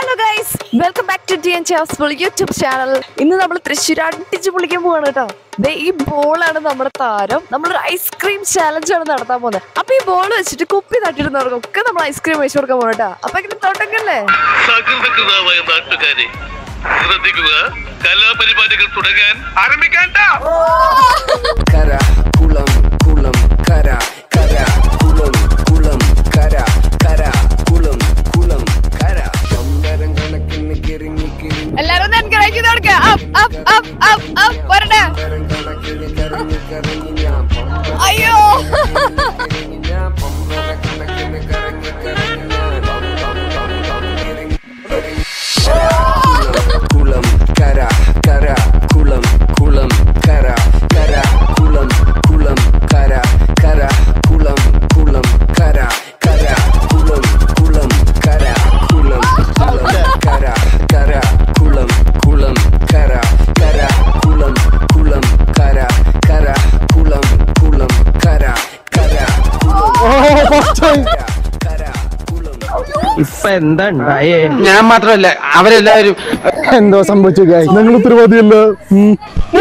Hello guys welcome back to T N ചാസ്ബിൾ YouTube channel ഇന്ന് നമ്മൾ തൃശ്ശൂർ അടിച്ച് പൊളിക്കാൻ പോവാണ് കേട്ടോ ദേ ഈ ബോളാണ് നമ്മുടെ താരം നമ്മളൊരു ഐസ്ക്രീം ചാലഞ്ച് ആണ് നടത്താൻ പോകുന്നത് അപ്പൊ ഈ ബോൾ വെച്ചിട്ട് കുപ്പി തട്ടിടുന്നവർക്കൊക്കെ നമ്മൾ ഐസ്ക്രീം വെച്ച് കൊടുക്കാൻ പോകണം കേട്ടോ അപ്പൊ ഇങ്ങനെ തോട്ടങ്ങല്ലേ സകൃതകൃതമായ നാട്ടുകാരെ ശ്രദ്ധിക്കുക കലാപരിപാടികൾ തുടങ്ങാൻ ആരംഭിക്കാൻ കര കുളം കുളം കര കര കുളം കുളം കര കര കുളം കുളം കര പമ്പരം കണക്കിന് കിറങ്ങി കിറങ്ങി എല്ലാരും ഒന്ന് encourage ചെയ്ത് കൊടുക്കുക. Up, up, up, up, up. പോരട്ടെ. പമ്പരം കണക്കിന് കറങ്ങി കറങ്ങി ഞാൻ പമ്പരം അയ്യോ കറങ്ങി ഞാൻ പമ്പര കണക്കിന് കറങ്ങി കറങ്ങി ഞാൻ പം പം പം പം കിറങ്ങി കിറങ്ങി കുളം കര കര കുളം കുളം കര കര കുളം കുളം കര കര കുളം കുളം കര കര കുളം കുളം കര കുളം കുളം കര കര കുളം കുളം കര കര കുളം കുളം കര കര കുളം കുളം കര കര കുളം കര കുളം ഇപ്പൊ എന്താ ഉണ്ടായേ ഞാൻ മാത്രമല്ല അവരെല്ലാവരും എന്തോ സംഭവിച്ചു ഗായ്സ് നിങ്ങൾ ഉത്തരവാദിയല്ല ഉം.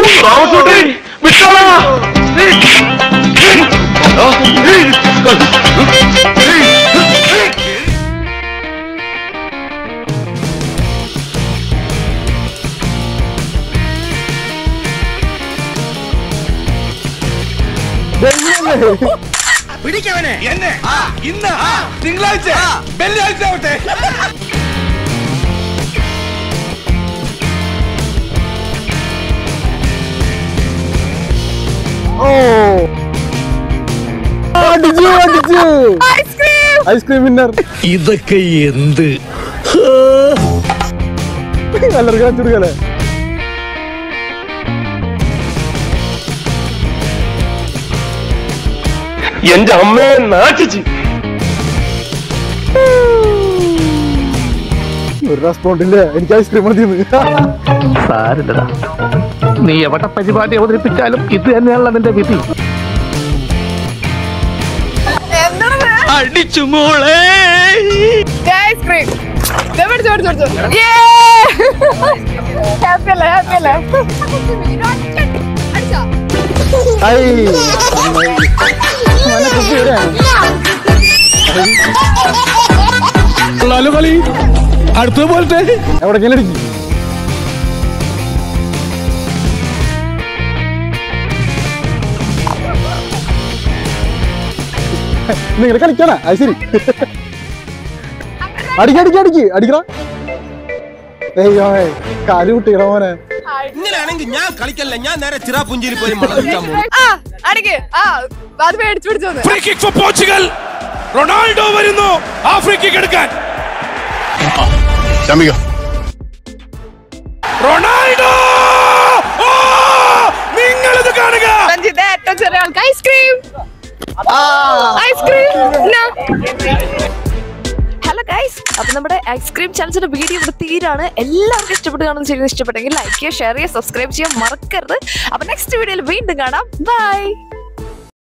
പിടിക്കവനെ എന്നെ ഇന്ന് തിങ്കളാഴ്ച വെള്ളിയാഴ്ച ആവട്ടെ ഓ അടിച്ചു അടിച്ചു ഐസ്ക്രീം ഐസ്ക്രീം വിന്നർ ഇതൊക്കെ എന്ത് എല്ലാവർക്കും കാണിച്ചു കൊടുക്കല്ലേ എന്റെ അമ്മയെ നാട്ടിച്ച് ഒരു റെസ്പോണ്ടില്ല എനിക്ക് ഐസ്ക്രീം മതിയെന്ന് സാരില്ലടാ നീ എവിടെ പരിപാടി അവതരിപ്പിച്ചാലും ഇത് തന്നെയാണല്ലോ നിന്റെ വിധി എന്താണ് അടിച്ചു മോളെ ഐസ്ക്രീം ഹാപ്പി അല്ലേ ഹാപ്പി അല്ലേ ഐ മോനെ കുപ്പി എവിടെയാണ്? കളി അടുത്ത പോലത്തെ എവിടേക്കെങ്കിലും അടിക്കും നിങ്ങൾ കളിക്കാനാ അത് ശരി അടിക്ക അടിക്ക അടിക്ക് അടിക്കണ അയ്യോ കാല് കുട്ടിക്കണ മോനെ ഇങ്ങനെയാണെങ്കിൽ ഞാൻ കളിക്കല്ല ഞാൻ നേരെ ചിറാപുഞ്ചിയിൽ പോയി മണം വിൽക്കാൻ പോകും ആ അടിക്ക് ആ അത് മേടിച്ചു പിടിച്ചോന്ന് free kick for Portugal Ronaldo വരുന്നു ആ ഫ്രീ കിക്ക് എടുക്കാൻ റൊണാൾഡോ നിങ്ങൾ ഇത് കാണുക രഞ്ജിത്ത് ഏറ്റവും ചെറിയ ആൾക്ക് ഐസ്ക്രീം ഐസ്ക്രീം ഹലോ ഗൈസ് അപ്പൊ നമ്മുടെ ഐസ്ക്രീം ചാനൽസിന്റെ വീഡിയോ ഇവിടെ തീരാണ് എല്ലാവർക്കും ഇഷ്ടപ്പെട്ട് കാണുന്ന ചെയ്യുന്നത് ഇഷ്ടപ്പെട്ടെങ്കിൽ ലൈക്ക് ചെയ്യുക ഷെയർ ചെയ്യുക സബ്സ്ക്രൈബ് ചെയ്യാൻ മറക്കരുത് അപ്പൊ നെക്സ്റ്റ് വീഡിയോയിൽ വീണ്ടും കാണാം ബൈ